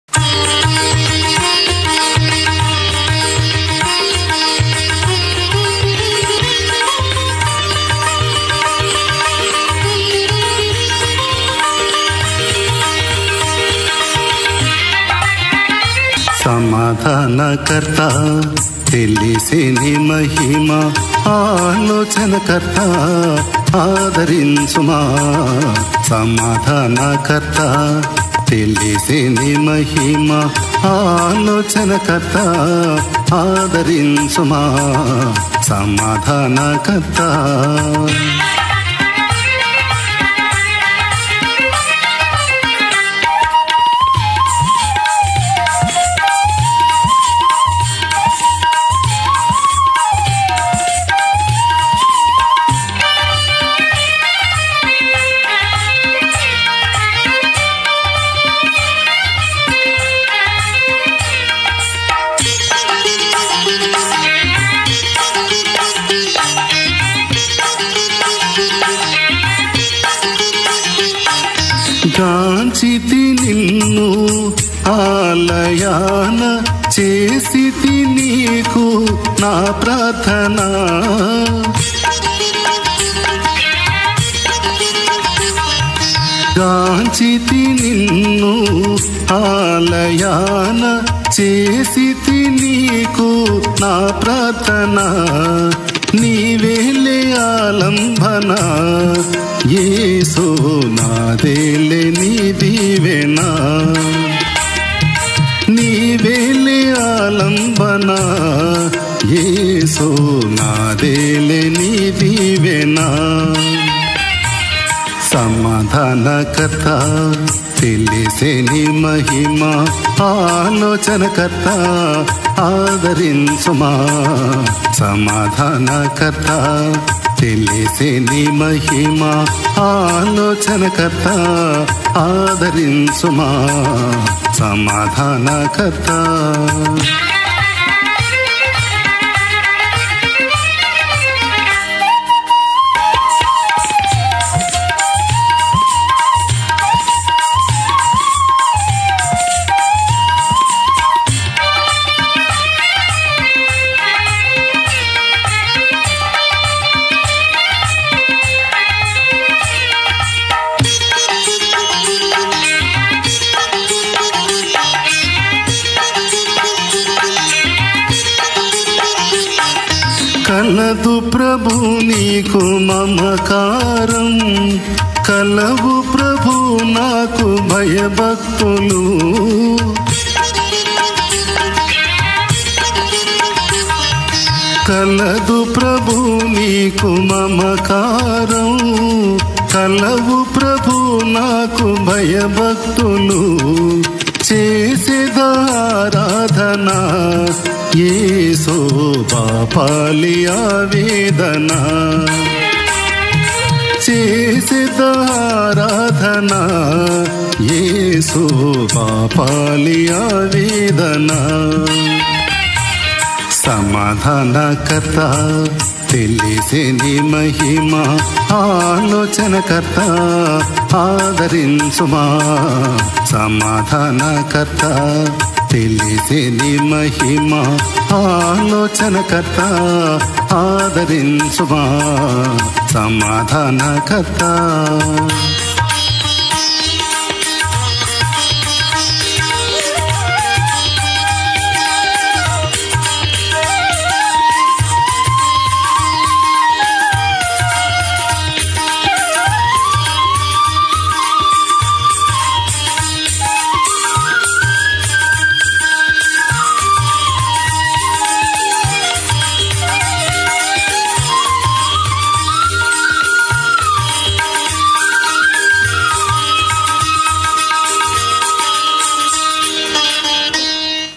సమాధానకర్త తెలిసిని మహిమ ఆలోచనకర్త ఆదరించుమా సమాధానకర్త తెలిసిని మహిమ ఆలోచనకర్త ఆదరించుమా సమాధానకర్త గాంచితి నిన్ను ఆలయాన చేసితి నీకు నా ప్రార్థన గాంచితి నిన్ను ఆలయాన చేసితి నీకు నా ప్రార్థన నీవేలే ఆలంబన ఏసో నాదేలే నీ దీవెనా నీవేలే ఆలంబన ఏసో నాదేలే నీ దీవెనా సమాధానకర్త తెలిసేని మహిమ ఆలోచనకర్త ఆదరించుమా సమాధానకర్త తెలిసేని మహిమ ఆలోచనకర్త ఆదరించుమా సమాధానకర్త కలదు ప్రభు నీకు మమకారం కలవు ప్రభు నాకు భయభక్తులు కలదు ప్రభు నీకు మమకారం కలవు ప్రభు నాకు భయభక్తులు చేసేదారాధన ఏసో పాపాలి ఆవేదన చేసేదారాధన ఏసో పాపాలి ఆవేదన సమాధానకర్త తెలిసేని మహిమ ఆలోచనకర్త ఆదరించుమా సమాధానకర్త తెలిసేని మహిమ ఆలోచనకర్త ఆదరించుమా సమాధానకర్త